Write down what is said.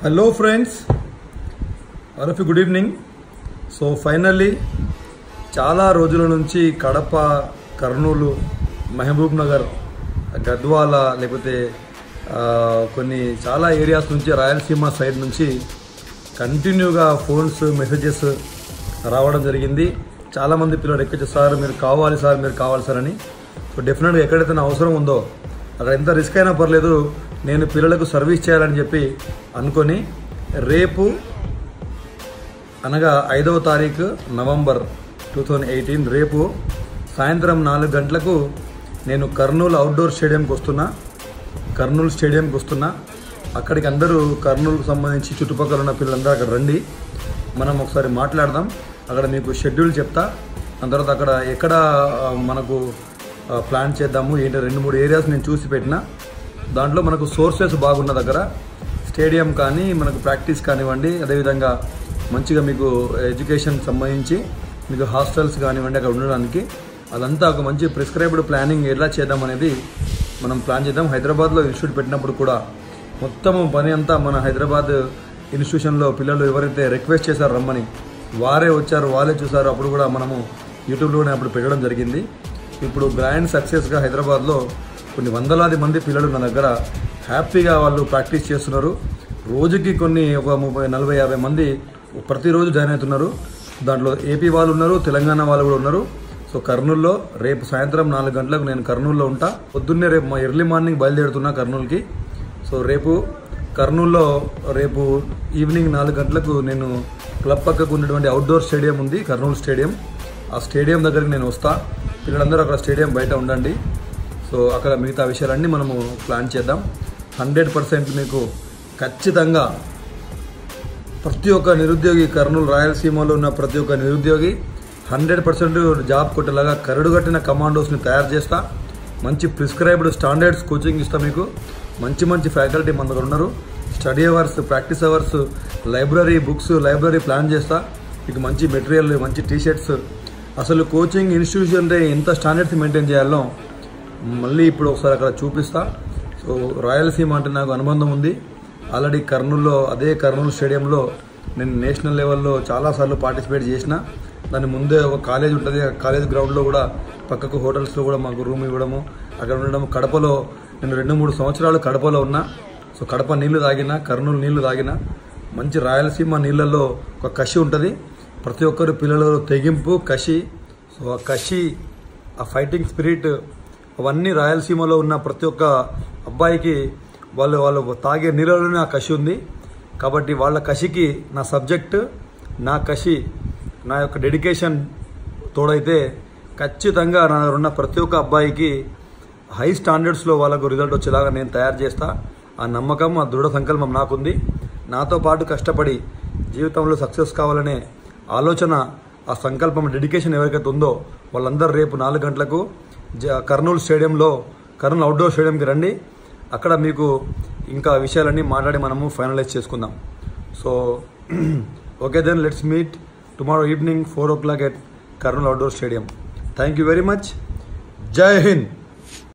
hello friends all of good evening so finally చాలా రోజుల నుంచి కడప కర్నూలు మహబూబ్ నగర్ గద్వాల లేకపోతే ఆ, కొన్ని చాలా ఏరియాస్ నుంచి రాయలసీమ సైడ్ నుంచి కంటిన్యూగా ఫోన్స్ మెసేజెస్ రావడం జరిగింది చాలామంది పిల్లలు రిక్వెస్ట్ సార్ మీరు కావాలి సార్ మీరు కావాలి సార్ అని సో డెఫినెట్గా ఎక్కడైతే నా అవసరం ఉందో అక్కడ ఎంత రిస్క్ అయినా పర్లేదు నేను పిల్లలకు సర్వీస్ చేయాలని చెప్పి అనుకొని రేపు అనగా ఐదవ తారీఖు నవంబర్ టూ థౌజండ్ ఎయిటీన్ రేపు సాయంత్రం నాలుగు గంటలకు నేను కర్నూలు అవుట్డోర్ స్టేడియంకి వస్తున్నా కర్నూలు స్టేడియంకి వస్తున్నా అక్కడికి అందరూ కర్నూలుకు సంబంధించి చుట్టుపక్కల ఉన్న పిల్లలందరూ అక్కడ రండి మనం ఒకసారి మాట్లాడదాం అక్కడ మీకు షెడ్యూల్ చెప్తా దాని తర్వాత అక్కడ ఎక్కడ ఆ, మనకు ఆ, ప్లాన్ చేద్దాము ఏంటి రెండు మూడు ఏరియాస్ నేను చూసి పెట్టిన దాంట్లో మనకు సోర్సెస్ బాగున్న దగ్గర స్టేడియం కానీ మనకు ప్రాక్టీస్ కానివ్వండి అదేవిధంగా మంచిగా మీకు ఎడ్యుకేషన్ సంబంధించి మీకు హాస్టల్స్ కానివ్వండి అక్కడ ఉండడానికి అదంతా ఒక మంచి ప్రిస్క్రైబ్డ్ ప్లానింగ్ ఎలా చేద్దాం అనేది మనం ప్లాన్ చేద్దాం హైదరాబాద్లో ఇన్స్టిట్యూట్ పెట్టినప్పుడు కూడా మొత్తం పని అంతా మన హైదరాబాద్ ఇన్స్టిట్యూషన్లో పిల్లలు ఎవరైతే రిక్వెస్ట్ చేశారో రమ్మని వారే వచ్చారు వాళ్ళే చూసారు అప్పుడు కూడా మనము యూట్యూబ్లోనే అప్పుడు పెట్టడం జరిగింది ఇప్పుడు గ్రాండ్ సక్సెస్గా హైదరాబాద్లో కొన్ని వందలాది మంది పిల్లలు నా దగ్గర హ్యాపీగా వాళ్ళు ప్రాక్టీస్ చేస్తున్నారు రోజుకి కొన్ని ఒక ముప్పై నలభై యాభై మంది ప్రతిరోజు జాయిన్ అవుతున్నారు దాంట్లో ఏపీ వాళ్ళు ఉన్నారు తెలంగాణ వాళ్ళు కూడా ఉన్నారు సో కర్నూలులో రేపు సాయంత్రం నాలుగు గంటలకు నేను కర్నూలులో ఉంటా పొద్దున్నే రేపు మా ఎర్లీ మార్నింగ్ బయలుదేరుతున్నా కర్నూలుకి సో రేపు కర్నూలులో రేపు ఈవినింగ్ నాలుగు గంటలకు నేను క్లబ్ పక్కకు ఉన్నటువంటి అవుట్డోర్ స్టేడియం ఉంది కర్నూలు స్టేడియం ఆ స్టేడియం దగ్గరికి నేను వస్తా పిల్లలందరూ అక్కడ స్టేడియం బయట ఉండండి సో అక్కడ మిగతా విషయాలన్నీ మనము ప్లాన్ చేద్దాం హండ్రెడ్ పర్సెంట్ మీకు ఖచ్చితంగా ప్రతి ఒక్క నిరుద్యోగి కర్నూలు రాయలసీమలో ఉన్న ప్రతి ఒక్క నిరుద్యోగి హండ్రెడ్ పర్సెంట్ జాబ్ కొట్టేలాగా కరడుగట్టిన కమాండోస్ని తయారు చేస్తా మంచి ప్రిస్క్రైబ్డ్ స్టాండర్డ్స్ కోచింగ్ ఇస్తా మీకు మంచి మంచి ఫ్యాకల్టీ మన దగ్గర ఉన్నారు study hours practice hours library books library plan చేస్తా మీకు మంచి మెటీరియల్ మంచి టీషర్ట్స్ అసలు కోచింగ్ ఇన్స్టిట్యూషన్ అంటే ఎంత స్టాండర్డ్స్ మెయింటైన్ చేయాలో మళ్ళీ ఇప్పుడు ఒకసారి అక్కడ చూపిస్తా సో రాయలసీమ అంటే నాకు అనుబంధం ఉంది ఆల్రెడీ కర్నూలులో అదే కర్నూలు స్టేడియంలో నేను నేషనల్ లెవెల్లో చాలాసార్లు పార్టిసిపేట్ చేసిన దాని ముందే ఒక కాలేజ్ ఉంటుంది ఆ కాలేజ్ గ్రౌండ్లో కూడా పక్కకు హోటల్స్లో కూడా మాకు రూమ్ ఇవ్వడము అక్కడ ఉండడం కడపలో నేను రెండు మూడు సంవత్సరాలు కడపలో ఉన్నా సో కడప నీళ్లు తాగిన కర్నూలు నీళ్లు తాగిన మంచి రాయలసీమ నీళ్ళల్లో ఒక కషి ఉంటుంది ప్రతి ఒక్కరు పిల్లలు తెగింపు కషి సో ఆ కషి ఆ ఫైటింగ్ స్పిరిట్ అవన్నీ రాయలసీమలో ఉన్న ప్రతి ఒక్క అబ్బాయికి వాళ్ళు వాళ్ళు తాగే నీళ్ళలోనే ఆ కషి ఉంది కాబట్టి వాళ్ళ కషికి నా సబ్జెక్ట్ నా కషి నా యొక్క డెడికేషన్ తోడైతే ఖచ్చితంగా నా దగ్గర ఉన్న ప్రతి ఒక్క అబ్బాయికి హై స్టాండర్డ్స్లో వాళ్ళకు రిజల్ట్ వచ్చేలాగా నేను తయారు చేస్తా ఆ నమ్మకం ఆ దృఢ సంకల్పం నాకుంది నాతో పాటు కష్టపడి జీవితంలో సక్సెస్ కావాలనే ఆలోచన ఆ సంకల్పం డెడికేషన్ ఎవరికైతే ఉందో వాళ్ళందరూ రేపు నాలుగు గంటలకు జ- కర్నూలు స్టేడియంలో కర్నూలు అవుట్డోర్ స్టేడియంకి రండి అక్కడ మీకు ఇంకా విషయాలన్నీ మాట్లాడి మనము ఫైనలైజ్ చేసుకుందాం so okay then let's meet tomorrow evening four o'clock at Kurnool outdoor stadium thank you very much Jai Hind